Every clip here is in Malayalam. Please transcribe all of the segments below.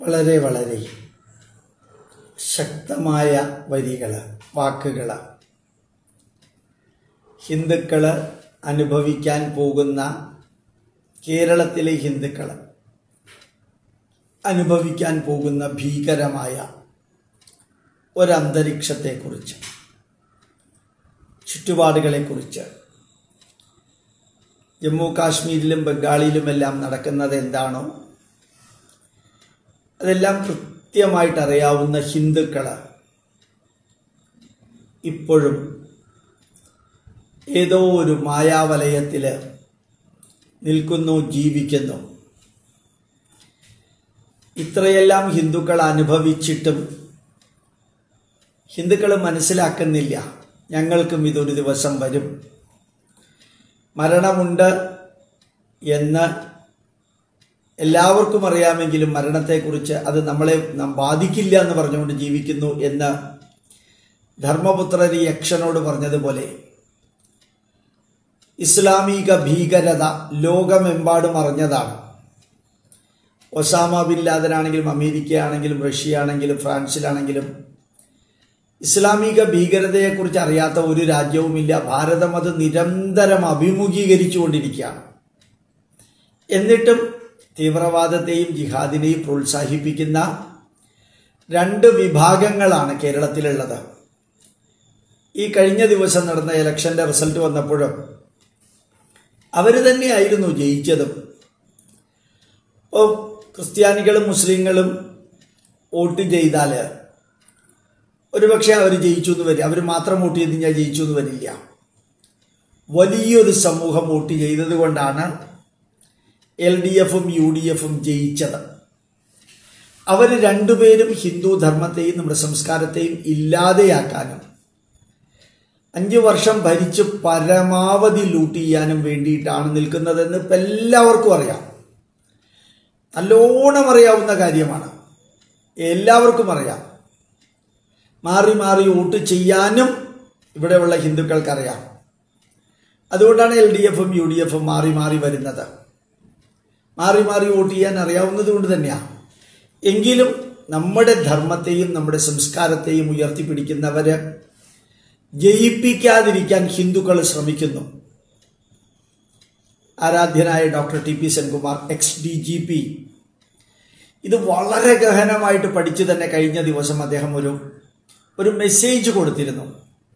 വളരെ വളരെ ശക്തമായ വരികൾ വാക്കുകൾ ഹിന്ദുക്കൾ അനുഭവിക്കാൻ പോകുന്ന കേരളത്തിലെ ഹിന്ദുക്കൾ അനുഭവിക്കാൻ പോകുന്ന ഭീകരമായ ഒരന്തരീക്ഷത്തെക്കുറിച്ച് ചുറ്റുപാടുകളെക്കുറിച്ച് ജമ്മു കാശ്മീരിലും ബംഗാളിലുമെല്ലാം നടക്കുന്നത് എന്താണോ അതെല്ലാം കൃത്യമായിട്ട് അറിയാവുന്ന ഹിന്ദുക്കൾ ഇപ്പോഴും ഏതോ ഒരു മായാവലയത്തിൽ നിൽക്കുന്നു ജീവിക്കുന്നു ഇത്രയെല്ലാം ഹിന്ദുക്കൾ അനുഭവിച്ചിട്ടും ഹിന്ദുക്കൾ മനസ്സിലാക്കുന്നില്ല ഞങ്ങൾക്കും ഇതൊരു ദിവസം വരും മരണമുണ്ട് എന്ന് എല്ലാവർക്കും അറിയാമെങ്കിലും മരണത്തെക്കുറിച്ച് അത് നമ്മളെ നാം ബാധിക്കില്ല എന്ന് പറഞ്ഞുകൊണ്ട് ജീവിക്കുന്നു എന്ന് ധർമ്മപുത്രരി യക്ഷനോട് പറഞ്ഞതുപോലെ ഇസ്ലാമിക ഭീകരത ലോകമെമ്പാടും അറിഞ്ഞതാണ് ഒസാമ ബിൻ ലാദനാണെങ്കിലും അമേരിക്ക ആണെങ്കിലും റഷ്യ ആണെങ്കിലും ഫ്രാൻസിലാണെങ്കിലും ഇസ്ലാമിക ഭീകരതയെക്കുറിച്ച് അറിയാത്ത ഒരു രാജ്യവുമില്ല ഭാരതം അത് നിരന്തരം അഭിമുഖീകരിച്ചുകൊണ്ടിരിക്കുകയാണ് എന്നിട്ടും തീവ്രവാദത്തെയും ജിഹാദിനെയും പ്രോത്സാഹിപ്പിക്കുന്ന രണ്ട് വിഭാഗങ്ങളാണ് കേരളത്തിലുള്ളത് ഈ കഴിഞ്ഞ ദിവസം നടന്ന ഇലക്ഷന്റെ റിസൾട്ട് വന്നപ്പോഴും അവർ തന്നെയായിരുന്നു ജയിച്ചതും ഇപ്പോൾ ക്രിസ്ത്യാനികളും മുസ്ലിങ്ങളും വോട്ട് ചെയ്താൽ ഒരുപക്ഷെ അവർ ജയിച്ചു എന്ന് വരില്ല അവർ മാത്രം വോട്ട് ചെയ്ത് ഞാൻ ജയിച്ചു എന്ന് വരില്ല വലിയൊരു സമൂഹം വോട്ട് ചെയ്തത് കൊണ്ടാണ് എൽ ഡി എഫും യു ഡി എഫും ജയിച്ചത് അവർ രണ്ടുപേരും ഹിന്ദു ധർമ്മത്തെയും നമ്മുടെ സംസ്കാരത്തെയും ഇല്ലാതെയാക്കാനും അഞ്ചു വർഷം ഭരിച്ച് പരമാവധി ലൂട്ട് ചെയ്യാനും വേണ്ടിയിട്ടാണ് നിൽക്കുന്നതെന്ന് ഇപ്പം എല്ലാവർക്കും അറിയാം നല്ലോണം അറിയാവുന്ന കാര്യമാണ് എല്ലാവർക്കും അറിയാം മാറി മാറി വോട്ട് ചെയ്യാനും ഇവിടെയുള്ള ഹിന്ദുക്കൾക്കറിയാം അതുകൊണ്ടാണ് എൽ ഡി എഫും യു ഡി എഫും മാറി മാറി വരുന്നത് മാറി മാറി വോട്ട് ചെയ്യാൻ അറിയാവുന്നത് കൊണ്ട് തന്നെയാണ് എങ്കിലും നമ്മുടെ ധർമ്മത്തെയും നമ്മുടെ സംസ്കാരത്തെയും ഉയർത്തിപ്പിടിക്കുന്നവര് ജയിപ്പിക്കാതിരിക്കാൻ ഹിന്ദുക്കൾ ശ്രമിക്കുന്നു ആരാധ്യനായ doctor T P Senkumar ex D G P ഇത് വളരെ ഗഹനമായിട്ട് പഠിച്ചു തന്നെ കഴിഞ്ഞ ദിവസം അദ്ദേഹം ഒരു ഒരു മെസ്സേജ് കൊടുത്തിരുന്നു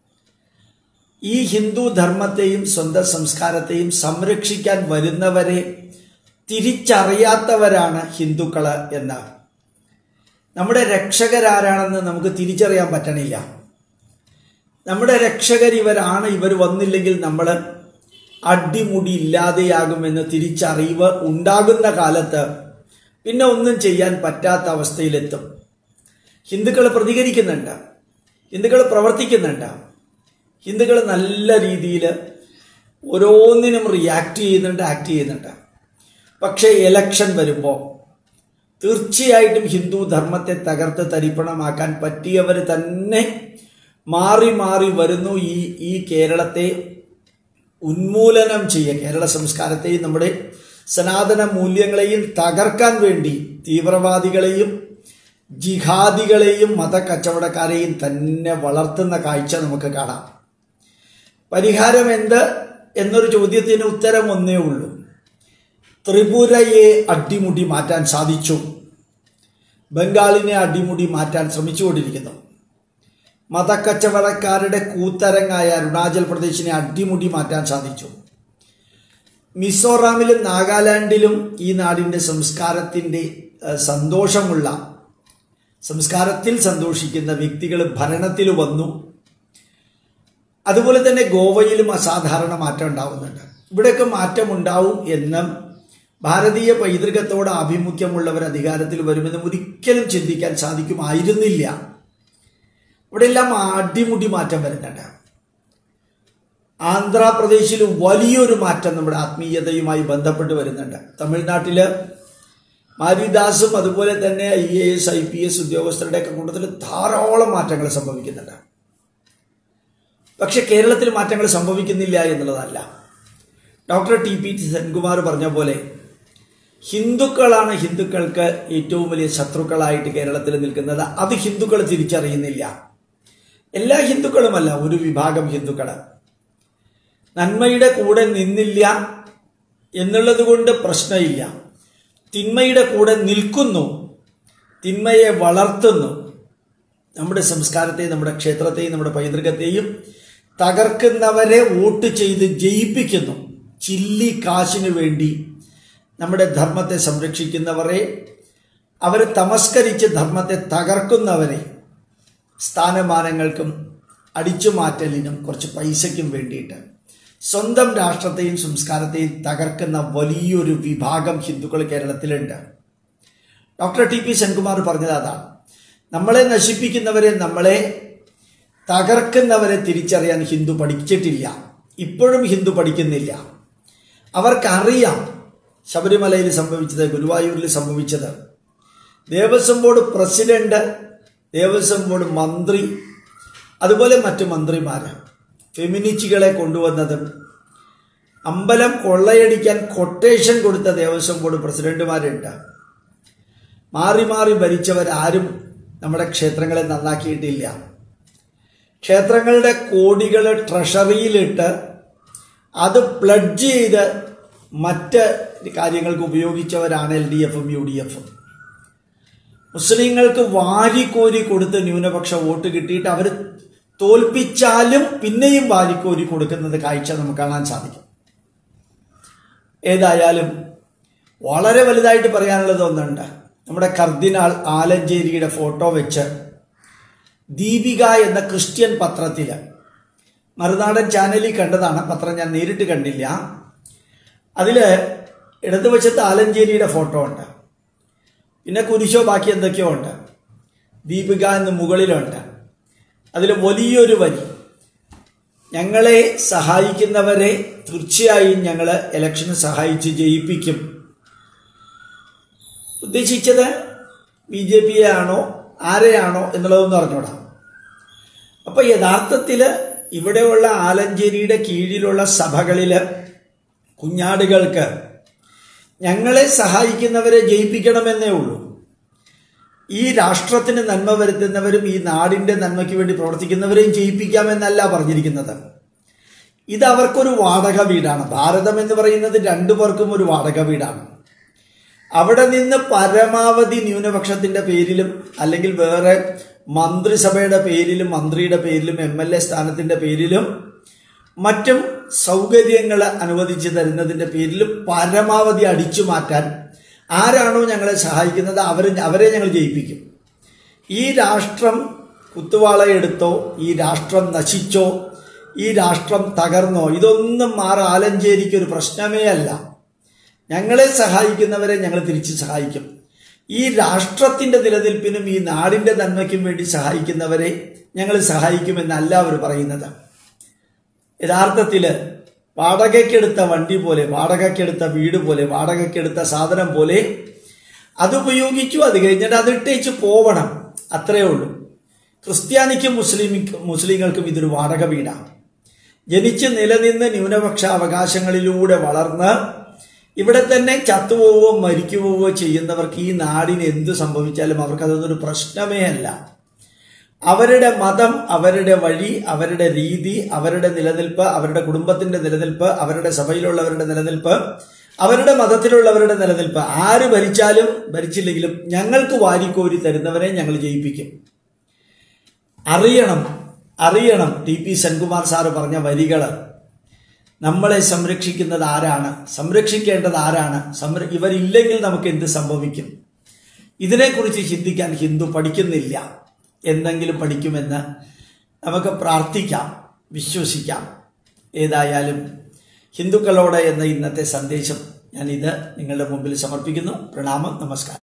ഈ ഹിന്ദു ധർമ്മത്തെയും സ്വന്തം സംസ്കാരത്തെയും സംരക്ഷിക്കാൻ വരുന്നവരെ തിരിച്ചറിയാത്തവരാണ് ഹിന്ദുക്കള് എന്ന് നമ്മുടെ രക്ഷകരാരാണെന്ന് നമുക്ക് തിരിച്ചറിയാൻ പറ്റണില്ല നമ്മുടെ രക്ഷകർ ഇവരാണ് ഇവർ വന്നില്ലെങ്കിൽ നമ്മൾ അടിമുടി ഇല്ലാതെയാകുമെന്ന് തിരിച്ചറിവ് ഉണ്ടാകുന്ന കാലത്ത് പിന്നെ ഒന്നും ചെയ്യാൻ പറ്റാത്ത അവസ്ഥയിലെത്തും ഹിന്ദുക്കൾ പ്രതികരിക്കുന്നുണ്ട് ഹിന്ദുക്കൾ പ്രവർത്തിക്കുന്നുണ്ട് ഹിന്ദുക്കൾ നല്ല രീതിയിൽ ഓരോന്നിനും റിയാക്ട് ചെയ്യുന്നുണ്ട് ആക്ട് ചെയ്യുന്നുണ്ട് പക്ഷേ എലക്ഷൻ വരുമ്പോൾ തീർച്ചയായിട്ടും ഹിന്ദു ധർമ്മത്തെ തകർത്ത് തരിപ്പണമാക്കാൻ പറ്റിയവർ തന്നെ മാറി മാറി വരുന്നു ഈ ഈ കേരളത്തെ ഉന്മൂലനം ചെയ്യുക കേരള സംസ്കാരത്തെയും നമ്മുടെ സനാതന മൂല്യങ്ങളെയും തകർക്കാൻ വേണ്ടി തീവ്രവാദികളെയും ജിഹാദികളെയും മതക്കച്ചവടക്കാരെയും തന്നെ വളർത്തുന്ന കാഴ്ച നമുക്ക് കാണാം പരിഹാരം എന്ത് എന്നൊരു ചോദ്യത്തിന് ഉത്തരം ഒന്നേ ഉള്ളൂ ത്രിപുരയെ അടിമുടി മാറ്റാൻ സാധിച്ചു ബംഗാളിനെ അടിമുടി മാറ്റാൻ ശ്രമിച്ചുകൊണ്ടിരിക്കുന്നു മതക്കച്ചവടക്കാരുടെ കൂത്തരങ്ങായ അരുണാചൽ പ്രദേശിനെ അടിമുടി മാറ്റാൻ സാധിച്ചു മിസോറാമിലും നാഗാലാൻഡിലും ഈ നാടിൻ്റെ സംസ്കാരത്തിൻ്റെ സന്തോഷമുള്ള സംസ്കാരത്തിൽ സന്തോഷിക്കുന്ന വ്യക്തികൾ ഭരണത്തിൽ വന്നു അതുപോലെ തന്നെ ഗോവയിലും അസാധാരണ മാറ്റം ഉണ്ടാവുന്നുണ്ട് ഇവിടെയൊക്കെ മാറ്റം ഉണ്ടാവും എന്ന് ഭാരതീയ പൈതൃകത്തോട് ആഭിമുഖ്യമുള്ളവർ അധികാരത്തിൽ വരുമെന്ന് ഒരിക്കലും ചിന്തിക്കാൻ സാധിക്കുമായിരുന്നില്ല ഇവിടെയെല്ലാം അടിമുടി മാറ്റം വരുന്നുണ്ട് ആന്ധ്രാപ്രദേശിൽ വലിയൊരു മാറ്റം നമ്മുടെ ആത്മീയതയുമായി ബന്ധപ്പെട്ട് വരുന്നുണ്ട് തമിഴ്നാട്ടില് മാരിദാസും അതുപോലെ തന്നെ I A S I P S ഉദ്യോഗസ്ഥരുടെയൊക്കെ കൂട്ടത്തിൽ ധാരാളം മാറ്റങ്ങൾ സംഭവിക്കുന്നുണ്ട് പക്ഷെ കേരളത്തിൽ മാറ്റങ്ങൾ സംഭവിക്കുന്നില്ല എന്നുള്ളതല്ല ഡോക്ടർ ടി പി സെൻകുമാർ പറഞ്ഞ പോലെ ഹിന്ദുക്കളാണ് ഹിന്ദുക്കൾക്ക് ഏറ്റവും വലിയ ശത്രുക്കളായിട്ട് കേരളത്തിൽ നിൽക്കുന്നത് അത് ഹിന്ദുക്കൾ തിരിച്ചറിയുന്നില്ല എല്ലാ ഹിന്ദുക്കളുമല്ല ഒരു വിഭാഗം ഹിന്ദുക്കൾ നന്മയുടെ കൂടെ നിന്നില്ല എന്നുള്ളത് കൊണ്ട് പ്രശ്നമില്ല തിന്മയുടെ കൂടെ നിൽക്കുന്നു തിന്മയെ വളർത്തുന്നു നമ്മുടെ സംസ്കാരത്തെയും നമ്മുടെ ക്ഷേത്രത്തെയും നമ്മുടെ പൈതൃകത്തെയും തകർക്കുന്നവരെ വോട്ട് ചെയ്ത് ജയിപ്പിക്കുന്നു ചില്ലി കാശിനു വേണ്ടി നമ്മുടെ ധർമ്മത്തെ സംരക്ഷിക്കുന്നവരെ അവരെ തമസ്കരിച്ച് ധർമ്മത്തെ തകർക്കുന്നവരെ സ്ഥാനമാനങ്ങൾക്കും അടിച്ചുമാറ്റലിനും കുറച്ച് പൈസയ്ക്കും വേണ്ടിയിട്ട് സ്വന്തം രാഷ്ട്രത്തെയും സംസ്കാരത്തെയും തകർക്കുന്ന വലിയൊരു വിഭാഗം ഹിന്ദുക്കൾ കേരളത്തിലുണ്ട് ഡോക്ടർ ടി പി സെൻകുമാർ പറഞ്ഞത് അതാണ് നമ്മളെ നശിപ്പിക്കുന്നവരെ നമ്മളെ തകർക്കുന്നവരെ തിരിച്ചറിയാൻ ഹിന്ദു പഠിച്ചിട്ടില്ല ഇപ്പോഴും ഹിന്ദു പഠിക്കുന്നില്ല അവർക്കറിയാം ശബരിമലയിൽ സംഭവിച്ചത് ഗുരുവായൂരിൽ സംഭവിച്ചത് Devaswom board president Devaswom board മന്ത്രി അതുപോലെ മറ്റു മന്ത്രിമാർ ഫെമിനിസ്റ്റുകളെ കൊണ്ടുവന്നതും അമ്പലം കൊള്ളയടിക്കാൻ കൊട്ടേഷൻ കൊടുത്ത ദേവസ്വം ബോർഡ് പ്രസിഡന്റുമാരുണ്ട് മാറി മാറി ഭരിച്ചവരാരും നമ്മുടെ ക്ഷേത്രങ്ങളെ നന്നാക്കിയിട്ടില്ല ക്ഷേത്രങ്ങളുടെ കോടികൾ ട്രഷറിയിലിട്ട് അത് പ്ലഡ്ജ് ചെയ്ത് മറ്റ് കാര്യങ്ങൾക്ക് ഉപയോഗിച്ചവരാണ് എൽ ഡി എഫും യു ഡി എഫും മുസ്ലിങ്ങൾക്ക് വാരിക്കോരി കൊടുത്ത് ന്യൂനപക്ഷ വോട്ട് കിട്ടിയിട്ട് അവർ തോൽപ്പിച്ചാലും പിന്നെയും വാരിക്കോരി കൊടുക്കുന്നത് കാഴ്ച നമുക്ക് കാണാൻ സാധിക്കും ഏതായാലും വളരെ വലുതായിട്ട് പറയാനുള്ളത് ഒന്നുണ്ട് നമ്മുടെ കർദിനാൾ ആലഞ്ചേരിയുടെ ഫോട്ടോ വെച്ച് ദീപിക എന്ന ക്രിസ്ത്യൻ പത്രത്തിൽ മറുനാടൻ ചാനലിൽ കണ്ടതാണ് പത്രം ഞാൻ നേരിട്ട് കണ്ടില്ല അതിൽ ഇടതുവശത്ത് ആലഞ്ചേരിയുടെ ഫോട്ടോ ഉണ്ട് പിന്നെ കുരിശോ ബാക്കി എന്തൊക്കെയോ ഉണ്ട് ദീപിക എന്ന് മുകളിലുണ്ട് അതിൽ വലിയൊരു വരി ഞങ്ങളെ സഹായിക്കുന്നവരെ തീർച്ചയായും ഞങ്ങൾ ഇലക്ഷന് സഹായിച്ച് ജയിപ്പിക്കും ഉദ്ദേശിച്ചത് ബി ജെ പിയെ ആണോ ആരെയാണോ എന്നുള്ളതൊന്നും അറിഞ്ഞൂടാ അപ്പൊ യഥാർത്ഥത്തിൽ ഇവിടെയുള്ള ആലഞ്ചേരിയുടെ കീഴിലുള്ള സഭകളിൽ കുഞ്ഞാടുകൾക്ക് ഞങ്ങളെ സഹായിക്കുന്നവരെ ജയിപ്പിക്കണമെന്നേ ഉള്ളൂ ഈ രാഷ്ട്രത്തിന് നന്മ വരുത്തുന്നവരും ഈ നാടിന്റെ നന്മയ്ക്ക് വേണ്ടി പ്രവർത്തിക്കുന്നവരെയും ജയിപ്പിക്കാമെന്നല്ല പറഞ്ഞിരിക്കുന്നത് ഇത് അവർക്കൊരു വാടക വീടാണ് ഭാരതം എന്ന് പറയുന്നത് രണ്ടു പേർക്കും ഒരു വാടക വീടാണ് അവിടെ നിന്ന് പരമാവധി ന്യൂനപക്ഷത്തിന്റെ പേരിലും അല്ലെങ്കിൽ വേറെ മന്ത്രിസഭയുടെ പേരിലും മന്ത്രിയുടെ പേരിലും എം എൽ എ സ്ഥാനത്തിന്റെ പേരിലും മറ്റും സൗകര്യങ്ങൾ അനുവദിച്ചു തരുന്നതിന്റെ പേരിലും പരമാവധി അടിച്ചു മാറ്റാൻ ആരാണോ ഞങ്ങളെ സഹായിക്കുന്നത് അവരെ അവരെ ഞങ്ങൾ ജയിപ്പിക്കും ഈ രാഷ്ട്രം കുത്തുവാളയെടുത്തോ ഈ രാഷ്ട്രം നശിച്ചോ ഈ രാഷ്ട്രം തകർന്നോ ഇതൊന്നും മാറ ആലഞ്ചേരിക്ക് ഒരു പ്രശ്നമേ അല്ല ഞങ്ങളെ സഹായിക്കുന്നവരെ ഞങ്ങൾ തിരിച്ച് സഹായിക്കും ഈ രാഷ്ട്രത്തിന്റെ നിലനിൽപ്പിനും ഈ നാടിന്റെ നന്മയ്ക്കും വേണ്ടി സഹായിക്കുന്നവരെ ഞങ്ങൾ സഹായിക്കുമെന്നല്ല അവർ പറയുന്നത് യഥാർത്ഥത്തില് വാടകയ്ക്കെടുത്ത വണ്ടി പോലെ വാടകയ്ക്കെടുത്ത വീട് പോലെ വാടകയ്ക്കെടുത്ത സാധനം പോലെ അതുപയോഗിച്ചു അത് കഴിഞ്ഞിട്ട് അതിട്ടേച്ച് പോവണം അത്രയേ ഉള്ളൂ ക്രിസ്ത്യാനിക്കും മുസ്ലിം മുസ്ലിങ്ങൾക്കും ഇതൊരു വാടക വീടാണ് ജനിച്ച് നിലനിന്ന് ന്യൂനപക്ഷ അവകാശങ്ങളിലൂടെ വളർന്ന് ഇവിടെ തന്നെ ചത്തുപോവോ മരിക്കുപോവോ ചെയ്യുന്നവർക്ക് ഈ നാടിന് എന്ത് സംഭവിച്ചാലും അവർക്ക് അതൊന്നൊരു പ്രശ്നമേ അല്ല അവരുടെ മതം അവരുടെ വഴി അവരുടെ രീതി അവരുടെ നിലനിൽപ്പ് അവരുടെ കുടുംബത്തിന്റെ നിലനിൽപ്പ് അവരുടെ സഭയിലുള്ളവരുടെ നിലനിൽപ്പ് അവരുടെ മതത്തിലുള്ളവരുടെ നിലനിൽപ്പ് ആര് ഭരിച്ചാലും ഭരിച്ചില്ലെങ്കിലും ഞങ്ങൾക്ക് വാരിക്കോരി തരുന്നവരെ ഞങ്ങൾ ജയിപ്പിക്കും അറിയണം അറിയണം ടി പി സെൻകുമാർ സാറ് പറഞ്ഞ വരികള് നമ്മളെ സംരക്ഷിക്കുന്നത് ആരാണ് സംരക്ഷിക്കേണ്ടത് ആരാണ് സംര ഇവരില്ലെങ്കിൽ നമുക്ക് എന്ത് സംഭവിക്കും ഇതിനെക്കുറിച്ച് ചിന്തിക്കാൻ ഹിന്ദു പഠിക്കുന്നില്ല എന്തെങ്കിലും പഠിക്കുമെന്ന് നമുക്ക് പ്രാർത്ഥിക്കാം വിശ്വസിക്കാം ഏതായാലും ഹിന്ദുക്കളോട് എന്ന ഇന്നത്തെ സന്ദേശം ഞാനിത് നിങ്ങളുടെ മുമ്പിൽ സമർപ്പിക്കുന്നു പ്രണാമം നമസ്കാരം